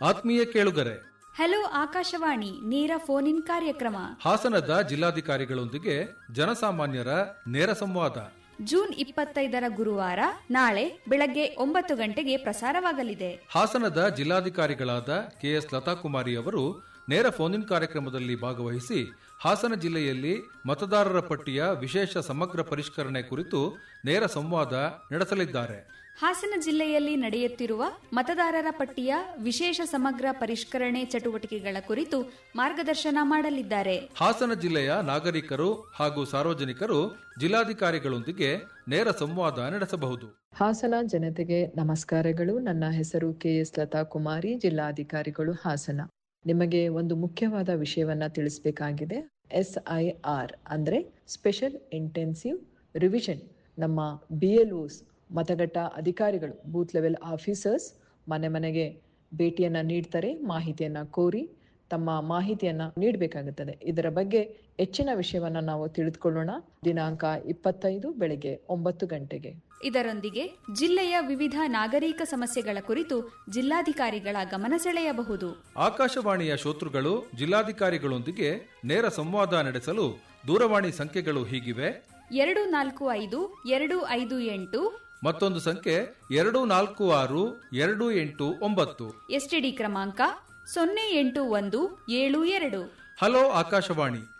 ಆತ್ಮೀಯ ಕೇಳುಗರೆ ಹಲೋ ಆಕಾಶವಾಣಿ ನೇರ ಫೋನ್ ಇನ್ ಕಾರ್ಯಕ್ರಮ ಹಾಸನದ ಜಿಲ್ಲಾಧಿಕಾರಿಗಳೊಂದಿಗೆ ಜನಸಾಮಾನ್ಯರ ನೇರ ಸಂವಾದ ಜೂನ್ ಇಪ್ಪತ್ತೈದರ ಗುರುವಾರ ನಾಳೆ ಬೆಳಗ್ಗೆ ಒಂಬತ್ತು ಗಂಟೆಗೆ ಪ್ರಸಾರವಾಗಲಿದೆ ಹಾಸನದ ಜಿಲ್ಲಾಧಿಕಾರಿಗಳಾದ ಕೆಎಸ್ ಲತಾಕುಮಾರಿ ಅವರು ನೇರ ಫೋನ್ ಇನ್ ಕಾರ್ಯಕ್ರಮದಲ್ಲಿ ಭಾಗವಹಿಸಿ ಹಾಸನ ಜಿಲ್ಲೆಯಲ್ಲಿ ಮತದಾರರ ಪಟ್ಟಿಯ ವಿಶೇಷ ಸಮಗ್ರ ಪರಿಷ್ಕರಣೆ ಕುರಿತು ನೇರ ಸಂವಾದ ನಡೆಸಲಿದ್ದಾರೆ ಹಾಸನ ಜಿಲ್ಲೆಯಲ್ಲಿ ನಡೆಯುತ್ತಿರುವ ಮತದಾರರ ಪಟ್ಟಿಯ ವಿಶೇಷ ಸಮಗ್ರ ಪರಿಷ್ಕರಣೆ ಚಟುವಟಿಕೆಗಳ ಕುರಿತು ಮಾರ್ಗದರ್ಶನ ಮಾಡಲಿದ್ದಾರೆ ಹಾಸನ ಜಿಲ್ಲೆಯ ನಾಗರಿಕರು ಹಾಗೂ ಸಾರ್ವಜನಿಕರು ಜಿಲ್ಲಾಧಿಕಾರಿಗಳೊಂದಿಗೆ ನೇರ ಸಂವಾದ ನಡೆಸಬಹುದು ಹಾಸನ ಜನತೆಗೆ ನಮಸ್ಕಾರಗಳು ನನ್ನ ಹೆಸರು ಕೆಎಸ್ ಲತಾ ಕುಮಾರಿ ಜಿಲ್ಲಾಧಿಕಾರಿಗಳು ಹಾಸನ ನಿಮಗೆ ಒಂದು ಮುಖ್ಯವಾದ ವಿಷಯವನ್ನ ತಿಳಿಸಬೇಕಾಗಿದೆ ಎಸ್ ಐ ಆರ್ ಅಂದ್ರೆ ಸ್ಪೆಷಲ್ ಇಂಟೆನ್ಸಿವ್ ರಿವಿಷನ್ ನಮ್ಮ ಬಿ ಎಲ್ ಓಸ್ ಮತಗಟ್ಟ ಅಧಿಕಾರಿಗಳು ಬೂತ್ ಲೆವೆಲ್ ಆಫೀಸರ್ಸ್ ಮನೆ ಮನೆಗೆ ಭೇಟಿಯನ್ನ ನೀಡ್ತಾರೆ ಮಾಹಿತಿಯನ್ನ ಕೋರಿ ತಮ್ಮ ಮಾಹಿತಿಯನ್ನ ನೀಡಬೇಕಾಗುತ್ತದೆ ಇದರ ಬಗ್ಗೆ ಹೆಚ್ಚಿನ ವಿಷಯವನ್ನ ನಾವು ತಿಳಿದುಕೊಳ್ಳೋಣ ದಿನಾಂಕ ಇಪ್ಪತ್ತೈದು ಬೆಳಿಗ್ಗೆ ಒಂಬತ್ತು ಗಂಟೆಗೆ ಇದರೊಂದಿಗೆ ಜಿಲ್ಲೆಯ ವಿವಿಧ ನಾಗರಿಕ ಸಮಸ್ಯೆಗಳ ಕುರಿತು ಜಿಲ್ಲಾಧಿಕಾರಿಗಳ ಗಮನ ಸೆಳೆಯಬಹುದು ಆಕಾಶವಾಣಿಯ ಶ್ರೋತೃಗಳು ಜಿಲ್ಲಾಧಿಕಾರಿಗಳೊಂದಿಗೆ ನೇರ ಸಂವಾದ ನಡೆಸಲು ದೂರವಾಣಿ ಸಂಖ್ಯೆಗಳು ಹೀಗಿವೆ ಎರಡು ನಾಲ್ಕು ಐದು ಎರಡು ಐದು ಎಂಟು ಮತ್ತೊಂದು ಸಂಖ್ಯೆ ಎರಡು ನಾಲ್ಕು ಆರು ಎರಡು ಎಂಟು ಒಂಬತ್ತು ಎಸ್ಟಿಡಿ ಕ್ರಮಾಂಕ ಸೊನ್ನೆ ಎಂಟು ಒಂದು ಏಳು ಎರಡು ಹಲೋ ಆಕಾಶವಾಣಿ